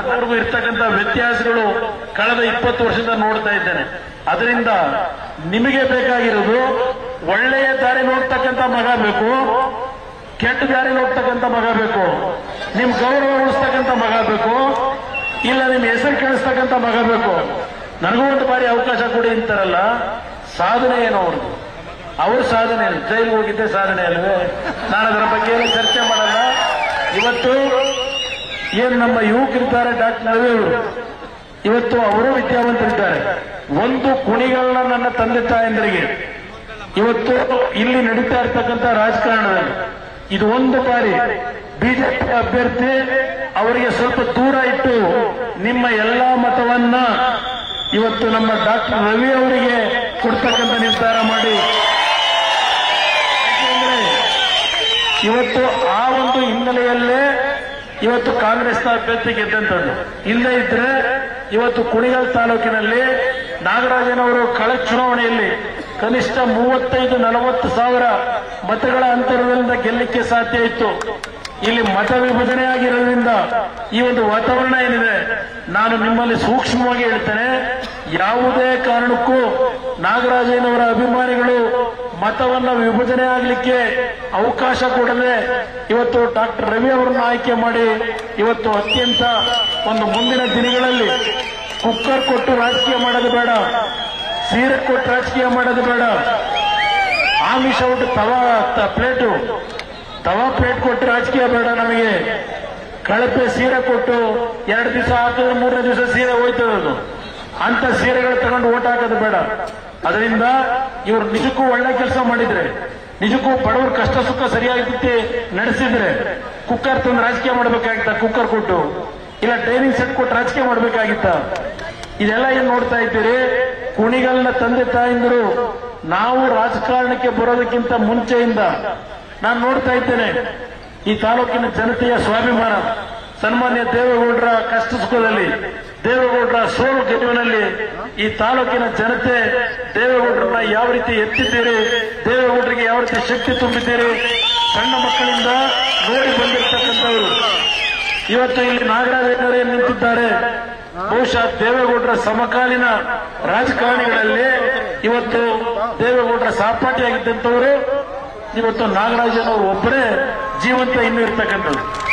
ಅವ್ರಿಗೂ ಇರ್ತಕ್ಕಂಥ ವ್ಯತ್ಯಾಸಗಳು ಕಳೆದ ಇಪ್ಪತ್ತು ವರ್ಷದಿಂದ ನೋಡ್ತಾ ಇದ್ದೇನೆ ಅದರಿಂದ ನಿಮಗೆ ಬೇಕಾಗಿರೋದು ಒಳ್ಳೆಯ ದಾರಿ ಹೋಗ್ತಕ್ಕಂಥ ಮಗ ಬೇಕು ಕೆಟ್ಟ ದಾರಿ ಹೋಗ್ತಕ್ಕಂಥ ಮಗ ಬೇಕು ನಿಮ್ ಗೌರವ ಉಳಿಸ್ತಕ್ಕಂಥ ಮಗ ಬೇಕು ಇಲ್ಲ ನಿಮ್ ಹೆಸರು ಕೇಳಿಸ್ತಕ್ಕಂಥ ಮಗ ಬೇಕು ನನಗೂ ಒಂದು ಬಾರಿ ಅವಕಾಶ ಕೊಡಿ ಅಂತಾರಲ್ಲ ಸಾಧನೆ ಏನು ಅವ್ರದ್ದು ಅವ್ರ ಸಾಧನೆ ಏನು? ಜೈಲಿಗೆ ಹೋಗಿದ್ದೆ ಸಾಧನೆ ಅಲ್ವೇ ನಾನು ಅದರ ಬಗ್ಗೆ ಏನು ಚರ್ಚೆ ಮಾಡಲ್ಲ ಇವತ್ತು ಏನು ನಮ್ಮ ಯುವಕರಿದ್ದಾರೆ ಡಾಕ್ಟರ್ ನಡುವೆ ಅವರು ಇವತ್ತು ಅವರು ವಿದ್ಯಾವಂತರಿದ್ದಾರೆ ಒಂದು ಕುಣಿಗಳನ್ನ ನನ್ನ ತಂದೆ ತಾಯಂದರಿಗೆ ಇವತ್ತು ಇಲ್ಲಿ ನಡೀತಾ ಇರ್ತಕ್ಕಂಥ ರಾಜಕಾರಣದಲ್ಲಿ ಇದು ಒಂದು ಬಾರಿ ಬಿಜೆಪಿ ಅಭ್ಯರ್ಥಿ ಅವರಿಗೆ ಸ್ವಲ್ಪ ದೂರ ಇಟ್ಟು ನಿಮ್ಮ ಎಲ್ಲಾ ಮತವನ್ನ ಇವತ್ತು ನಮ್ಮ ಡಾಕ್ಟರ್ ರವಿ ಅವರಿಗೆ ಕೊಡ್ತಕ್ಕಂಥ ನಿರ್ಧಾರ ಮಾಡಿ ಯಾಕೆಂದ್ರೆ ಇವತ್ತು ಆ ಒಂದು ಹಿನ್ನೆಲೆಯಲ್ಲೇ ಇವತ್ತು ಕಾಂಗ್ರೆಸ್ನ ಅಭ್ಯರ್ಥಿ ಗೆದ್ದಂಥದ್ದು ಇಲ್ಲದೇ ಇದ್ರೆ ಇವತ್ತು ಕುಣಿಗಲ್ ತಾಲೂಕಿನಲ್ಲಿ ನಾಗರಾಜನವರು ಕಳೆದ ಚುನಾವಣೆಯಲ್ಲಿ ಕನಿಷ್ಠ ಮೂವತ್ತೈದು ನಲವತ್ತು ಸಾವಿರ ಮತಗಳ ಅಂತರದಿಂದ ಗೆಲ್ಲಕ್ಕೆ ಸಾಧ್ಯ ಇತ್ತು ಇಲ್ಲಿ ಮತ ವಿಭಜನೆ ಆಗಿರೋದ್ರಿಂದ ಈ ಒಂದು ವಾತಾವರಣ ಏನಿದೆ ನಾನು ನಿಮ್ಮಲ್ಲಿ ಸೂಕ್ಷ್ಮವಾಗಿ ಹೇಳ್ತೇನೆ ಯಾವುದೇ ಕಾರಣಕ್ಕೂ ನಾಗರಾಜನವರ ಅಭಿಮಾನಿಗಳು ಮತವನ್ನ ವಿಭಜನೆ ಆಗಲಿಕ್ಕೆ ಅವಕಾಶ ಕೊಡದೆ ಇವತ್ತು ಡಾಕ್ಟರ್ ರವಿ ಅವರನ್ನು ಆಯ್ಕೆ ಮಾಡಿ ಇವತ್ತು ಅತ್ಯಂತ ಒಂದು ಮುಂದಿನ ದಿನಗಳಲ್ಲಿ ಕುಕ್ಕರ್ ಕೊಟ್ಟು ರಾಜಕೀಯ ಮಾಡೋದು ಬೇಡ ಸೀರೆ ಕೊಟ್ಟು ರಾಜಕೀಯ ಮಾಡೋದು ಬೇಡ ಆಮಿಷ ಉಂಟು ತವಾ ತ- ಪ್ಲೇಟು ತವಾ ಪ್ಲೇಟ್ ಕೊಟ್ಟು ರಾಜಕೀಯ ಬೇಡ ನಮಗೆ ಕಳಪೆ ಸೀರೆ ಕೊಟ್ಟು ಎರಡು ದಿವಸ ಹಾಕಿದ್ರೆ ಮೂರನೇ ದಿವಸ ಸೀರೆ ಹೋಯ್ತದೆ ಅದು ಅಂತ ಸೀರೆಗಳು ತಗೊಂಡು ಓಟ್ ಹಾಕೋದು ಬೇಡ ಅದರಿಂದ ಇವರು ನಿಜಕ್ಕೂ ಒಳ್ಳೆ ಕೆಲಸ ಮಾಡಿದ್ರೆ ನಿಜಕ್ಕೂ ಬಡವರ ಕಷ್ಟ ಸುಖ ಸರಿಯಾಗಿ ರೀತಿ ನಡೆಸಿದ್ರೆ ಕುಕ್ಕರ್ ತಂದು ರಾಜಕೀಯ ಮಾಡಬೇಕಾಗಿತ್ತ ಕುಕ್ಕರ್ ಕೊಟ್ಟು ಇಲ್ಲ ಡೈನಿಂಗ್ ಸೆಟ್ ಕೊಟ್ಟು ರಾಜಕೀಯ ಮಾಡಬೇಕಾಗಿತ್ತ ಇದೆಲ್ಲ ಏನ್ ನೋಡ್ತಾ ಇದ್ದೀರಿ ಕುಣಿಗಲ್ನ ತಂದೆ ತಾಯಿಂದರು ನಾವು ರಾಜಕಾರಣಕ್ಕೆ ಬರೋದಕ್ಕಿಂತ ಮುಂಚೆಯಿಂದ ನಾನು ನೋಡ್ತಾ ಇದ್ದೇನೆ ಈ ತಾಲೂಕಿನ ಜನತೆಯ ಸ್ವಾಭಿಮಾನ ಸನ್ಮಾನ್ಯ ದೇವೇಗೌಡರ ಕಷ್ಟ ಸುಖದಲ್ಲಿ ದೇವೇಗೌಡರ ಸೋಲು ಗೆಲುವಿನಲ್ಲಿ ಈ ತಾಲೂಕಿನ ಜನತೆ ದೇವೇಗೌಡರನ್ನ ಯಾವ ರೀತಿ ಎತ್ತಿದ್ದೀರಿ ದೇವೇಗೌಡರಿಗೆ ಯಾವ ರೀತಿ ಶಕ್ತಿ ತುಂಬಿದ್ದೀರಿ ಸಣ್ಣ ಮಕ್ಕಳಿಂದ ನೋಡಿ ಬಂದಿರತಕ್ಕಂಥವರು ಇವತ್ತು ಇಲ್ಲಿ ನಾಗರಾಜರು ಏನ್ ನಿಂತಿದ್ದಾರೆ ಬಹುಶಃ ದೇವೇಗೌಡರ ಸಮಕಾಲೀನ ರಾಜಕಾರಣಿಗಳಲ್ಲಿ ಇವತ್ತು ದೇವೇಗೌಡರ ಸಹಪಾಠಿಯಾಗಿದ್ದಂಥವರು ಇವತ್ತು ನಾಗರಾಜನವರು ಒಬ್ಬರೇ ಜೀವಂತ ಇನ್ನೂ ಇರ್ತಕ್ಕಂಥದ್ದು